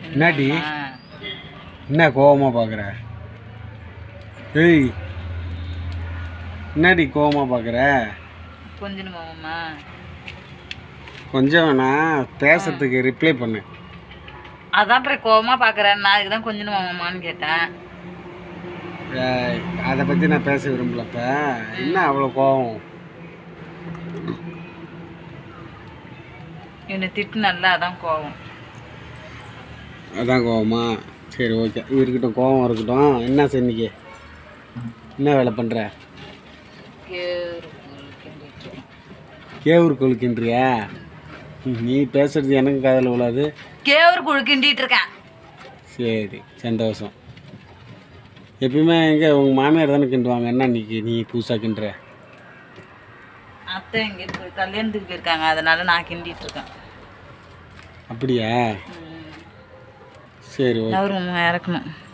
என்னடி ஆ. என்ன கோவமாக பார்க்குற ஏய் என்னடி கோவமாக பார்க்குற கொஞ்சம் மாமா கொஞ்சம் வேணா பேசுறதுக்கு ரிப்ளை பண்ணு அதான் அப்புறம் கோவமா பாக்குறேன் நான் இதுதான் கொஞ்சம் மாமான்னு கேட்டேன் ஏய், அதை பற்றி நான் பேச விரும்பலப்ப என்ன அவ்வளோ கோவம் இவனை திட்டு நல்லா அதான் கோவம் அதான் கோவமா சரி ஓகே இருக்கட்டும் கோவம் இருக்கட்டும் என்ன சார் இன்னைக்கு என்ன வேலை பண்ணுற கேவூர் கொழுக்கின்றியா நீ பேசுறது எனக்கு காதில் விழாது கேவர் குழு கிண்டிட்டு இருக்கேன் சரி சந்தோஷம் எப்பயுமே எங்கே உங்கள் மாமியார் தானே கிண்டுவாங்க என்ன இன்னைக்கு நீ புதுசாக கிண்டுற அத்தை இங்க இருக்கு கல்யாணத்துக்கு போயிருக்காங்க அதனால நான் கிண்டிட்டு இருக்கேன் அப்படியா சரி ஓகே நவரு மாமா இறக்கணும்